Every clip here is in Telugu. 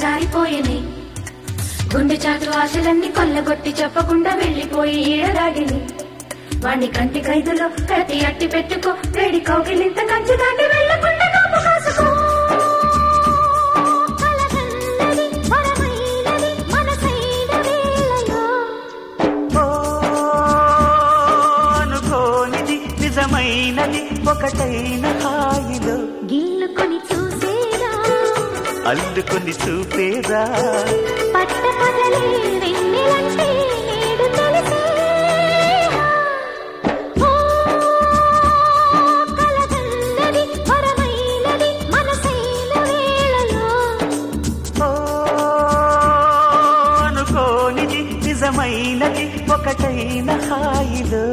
జారిపోయేనే గుండె చాటు ఆశలన్నీ కొల్లగొట్టి చెప్పకుండా వెళ్ళిపోయి ఈడదాగిని వాణ్ణి కంటి ఖైదులో ప్రతి అట్టి పెట్టుకో వేడి కౌగిలింత కంచి దాటి వెళ్ళకుండా కాపు కాసుకో కలగన్నది వరమైనది మనసైన వేళలో ఓ అనుకోనిది నిజమైనది ఒకటైన హాయిలో గిల్లుకొని చూసేరా అల్లుకొని చూపేదా పట్ట పగలే వెన్నెలంటే నేడు తెలిసేరా ఓ కలగన్నది వరమైనది మనసైన వేళలో ఓ అనుకోనిది నిజమైనది ఒకటైన హాయిలో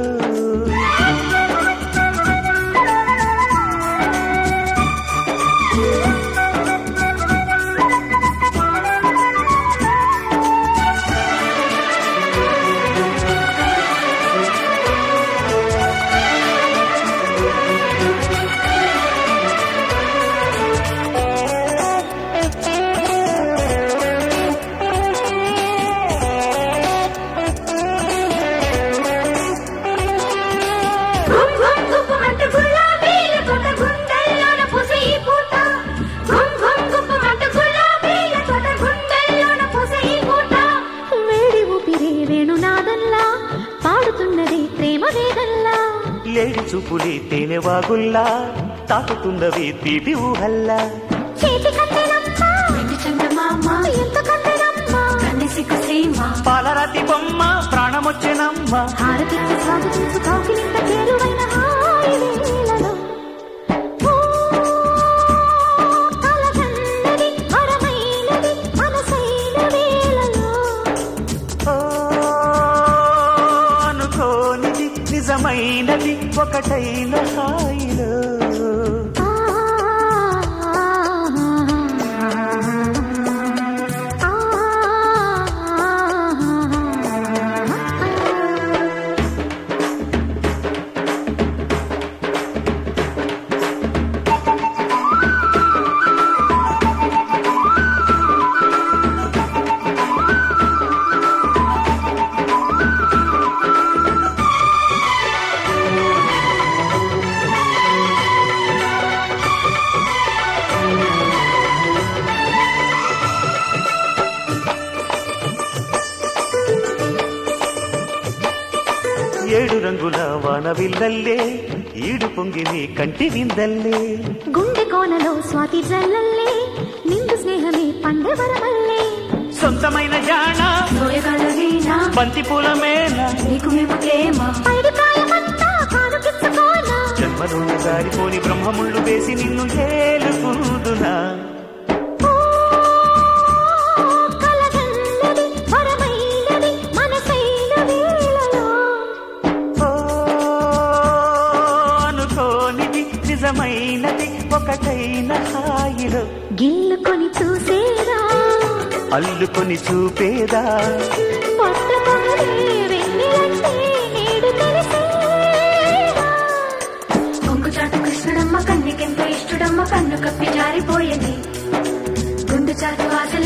గుమ్ గుమ్ గుప్పమంటూ గులాబీల తోట గుండెల్లోన పూసే ఈ పూట గుమ్ గుమ్ గుప్పమంటూ గులాబీల తోట గుండెల్లోన పూసే ఈ పూట వేడి ఊపిరి వేణునాదల్లా పాడుతున్నది ప్రేమ వేదల్లా లేడి చూపులే తేనె వాగుల్లా తాకుతున్నవి తీపి ఊహల్లా చేతి కందెనమ్మా వెండి చందమామ ఎంత కందెనమ్మా కన్నెసిక సీమ పాలరాతి బొమ్మ ప్రాణమొచ్చెనమ్మ హారతికి స్వాగతించు కౌకిలింత చేరువైన హాయి వేళలో ఓ కలగన్నది వరమైనది మనసైన వేళలో ఓ అనుకోనిది నిజమైనది ఒకటైన హాయిలో ఆ ఏడు రంగుల వాన విల్లల్లే ఈడు పొంగి నీ కంటి విందల్లే గుండె కోనలో స్వాతి జల్లల్లే నిండు స్నేహమే పండే వరమల్లే సొంతమైన జాణ సోయగాల వీణ బంతి పూల మేన నీకు మేము ప్రేమ పైడి ప్రాయమంతా కానుకిచ్చుకోనా జన్మలోని దారిపోని బ్రహ్మముళ్ళు వేసి నిన్ను ఏలుకుందునా ఓ కలగన్నది వరమైనది మనసైన వేళలో ఓ అనుకోనిది నిజమైనది ఒకటైన హాయిలో గిల్లుకొని చూసేరా అల్లుకొని చూపేదా పొట్ట పగలే వెన్నెలంటే నేడు తెలిసేరా కొంగు చాటు కృష్ణుడమ్మ కన్నికెంతో ఇష్టడమ్మ కన్ను కప్పి జారిపోయేది గుండె చాటు ఆశ